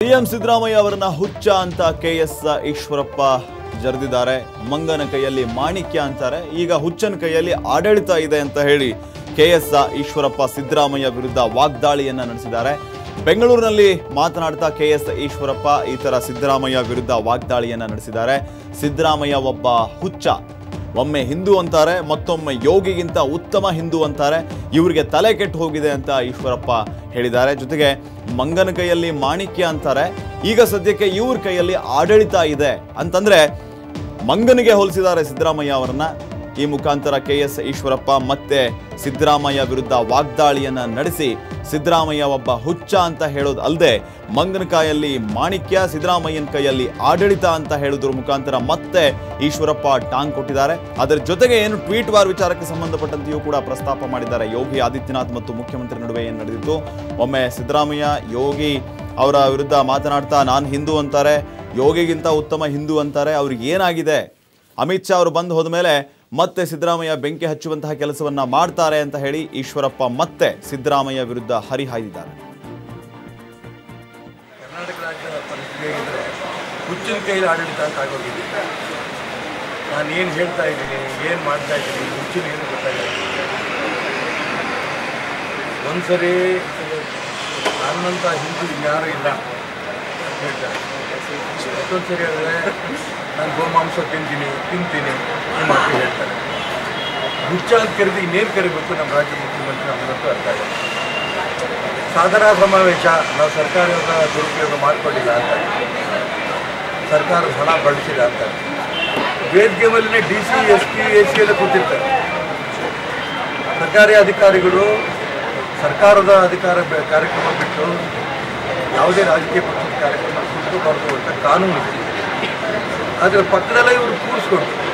CM Siddaramaiah ಅವರನ್ನ ಹುಚ್ಚ ಅಂತ ಕೆ ಎಸ್ ಈಶ್ವರಪ್ಪ ಜರೆದಿದ್ದಾರೆ ಮಂಗನ ಕೈಯಲ್ಲಿ ಮಾಣಿಕ್ಯ ಅಂತಾರೆ ಈಗ ಹುಚ್ಚನ ಕೈಯಲ್ಲಿ ಆಡಳಿತ ಇದೆ ಅಂತ ಹೇಳಿ ಕೆ ಎಸ್ ಈಶ್ವರಪ್ಪ ಸಿದ್ದರಾಮಯ್ಯ ವಿರುದ್ಧ ವಾಗ್ದಾಳಿಯನ್ನ ನಡೆಸಿದ್ದಾರೆ ಬೆಂಗಳೂರಿನಲ್ಲಿ ಮಾತನಾಡ್ತಾ ಕೆ ಎಸ್ ಈಶ್ವರಪ್ಪ ಈ ತರ ಸಿದ್ದರಾಮಯ್ಯ ವಿರುದ್ಧ ವಾಗ್ದಾಳಿಯನ್ನ ನಡೆಸಿದ್ದಾರೆ ಸಿದ್ದರಾಮಯ್ಯ ಒಬ್ಬ ಹುಚ್ಚ ಒಮ್ಮೆ ಹಿಂದೂ ಅಂತಾರೆ ಮತ್ತೊಮ್ಮೆ ಯೋಗಿಗಿಂತ ಉತ್ತಮ ಹಿಂದೂ ಅಂತಾರೆ ಇವರಿಗೆ ತಲೆ ಕೆಟ್ಟು ಹೋಗಿದೆ ಅಂತ ಈಶ್ವರಪ್ಪ ಹೇಳಿದ್ದಾರೆ ಜೊತೆಗೆ ಮಂಗನ ಕೈಯಲ್ಲಿ ಮಾಣಿಕ್ಯ ಅಂತಾರೆ ಈಗ ಸದ್ಯಕ್ಕೆ ಇವ್ರ ಕೈಯಲ್ಲಿ ಆಡಳಿತ ಇದೆ ಅಂತಂದ್ರೆ ಮಂಗನಿಗೆ ಹೋಲಿಸಿದ್ದಾರೆ ಸಿದ್ದರಾಮಯ್ಯ ಅವರನ್ನ ಈ ಮುಖಾಂತರ ಕೆ ಎಸ್ ಈಶ್ವರಪ್ಪ ಮತ್ತೆ ಸಿದ್ದರಾಮಯ್ಯ ವಿರುದ್ಧ ವಾಗ್ದಾಳಿಯನ್ನ ನಡೆಸಿ ಸಿದ್ದರಾಮಯ್ಯ ಒಬ್ಬ ಹುಚ್ಚ ಅಂತ ಹೇಳೋದು ಅಲ್ಲದೆ ಮಂಗನ ಕೈಯಲ್ಲಿ ಮಾಣಿಕ್ಯ ಸಿದ್ದರಾಮಯ್ಯನ ಕೈಯಲ್ಲಿ ಆಡಳಿತ ಅಂತ ಹೇಳೋದ್ರ ಮುಖಾಂತರ ಮತ್ತೆ ಈಶ್ವರಪ್ಪ ಟಾಂಗ್ ಕೊಟ್ಟಿದ್ದಾರೆ ಅದರ ಜೊತೆಗೆ ಏನು ಟ್ವೀಟ್ ವಾರ್ ವಿಚಾರಕ್ಕೆ ಸಂಬಂಧಪಟ್ಟಂತೆಯೂ ಕೂಡ ಪ್ರಸ್ತಾಪ ಮಾಡಿದ್ದಾರೆ ಯೋಗಿ ಆದಿತ್ಯನಾಥ್ ಮತ್ತು ಮುಖ್ಯಮಂತ್ರಿ ನಡುವೆ ಏನು ನಡೆದಿತ್ತು ಒಮ್ಮೆ ಸಿದ್ದರಾಮಯ್ಯ ಯೋಗಿ ಅವರ ವಿರುದ್ಧ ಮಾತನಾಡ್ತಾ ನಾನು ಹಿಂದೂ ಅಂತಾರೆ ಯೋಗಿಗಿಂತ ಉತ್ತಮ ಹಿಂದೂ ಅಂತಾರೆ ಅವ್ರಿಗೆ ಏನಾಗಿದೆ ಅಮಿತ್ ಶಾ ಅವರು ಬಂದು ಹೋದ್ಮೇಲೆ ಮತ್ತೆ ಸಿದ್ದರಾಮಯ್ಯ ಬೆಂಕಿ ಹಚ್ಚುವಂತಹ ಕೆಲಸವನ್ನ ಮಾಡ್ತಾರೆ ಅಂತ ಹೇಳಿ ಈಶ್ವರಪ್ಪ ಮತ್ತೆ ಸಿದ್ದರಾಮಯ್ಯ ವಿರುದ್ಧ ಹರಿಹಾಯ್ದಿದ್ದಾರೆ ಕರ್ನಾಟಕ ರಾಜ್ಯದ ಪರಿಸ್ಥಿತಿ ಹೇಗಿದ್ರೆ ಹುಚ್ಚಿನ ಕೈಲಿ ಆಡಳಿತ ಅಂತ ಆಗೋಗಿದೆ ನಾನು ಏನು ಹೇಳ್ತಾ ಇದ್ದೀನಿ ಏನು ಮಾಡ್ತಾ ಇದ್ದೀನಿ ಹುಚ್ಚಿನ ಏನು ಗೊತ್ತಾಗಿಲ್ಲ ಒಂದ್ಸರಿ ನನ್ನಂಥ ಹಿಂದೂ ಇನ್ಯಾರೂ ಇಲ್ಲ ಅಂತ ಹೇಳ್ತಾರೆ ಮತ್ತೊಂದು ಸರಿ ಹೇಳಿದ್ರೆ ನಾನು ಗೋಮಾಂಸ ತಿಂತೀನಿ ತಿಂತೀನಿ ಈ ಮಾತು ಹೇಳ್ತಾರೆ ಹುಚ್ಚ ಅಂತ ಕರೆದು ಇನ್ನೇನು ಕರಿಬೇಕು ನಮ್ಮ ರಾಜ್ಯ ಮುಖ್ಯಮಂತ್ರಿ ನಮಗಂತೂ ಅರ್ಥ ಆಗಿಲ್ಲ ಸಾಧನಾ ಸಮಾವೇಶ ನಾವು ಸರ್ಕಾರದ ದುರುಪಯೋಗ ಮಾಡಿಕೊಂಡಿಲ್ಲ ಅಂತ ಸರ್ಕಾರದ ಹಣ ಬಳಸಿಲ್ಲ ಅಂತ ವೇದಿಕೆ ಮೇಲಿನ D C S P S C ಎಲ್ಲ ಕೂತಿರ್ತಾರೆ ಸರ್ಕಾರಿ ಅಧಿಕಾರಿಗಳು ಸರ್ಕಾರದ ಅಧಿಕಾರ ಬೆ- ಕಾರ್ಯಕ್ರಮ ಬಿಟ್ಟು ಯಾವುದೇ ರಾಜಕೀಯ ಪಕ್ಷದ ಕಾರ್ಯಕ್ರಮ ಕೂತ್ಕೋಬಾರ್ದು ಅಂತ ಕಾನೂನು ಇದೆ ಆದರೆ ಪಕ್ಕದಲ್ಲೇ ಇವರು ಕೂರಿಸ್ಕೊಂಡು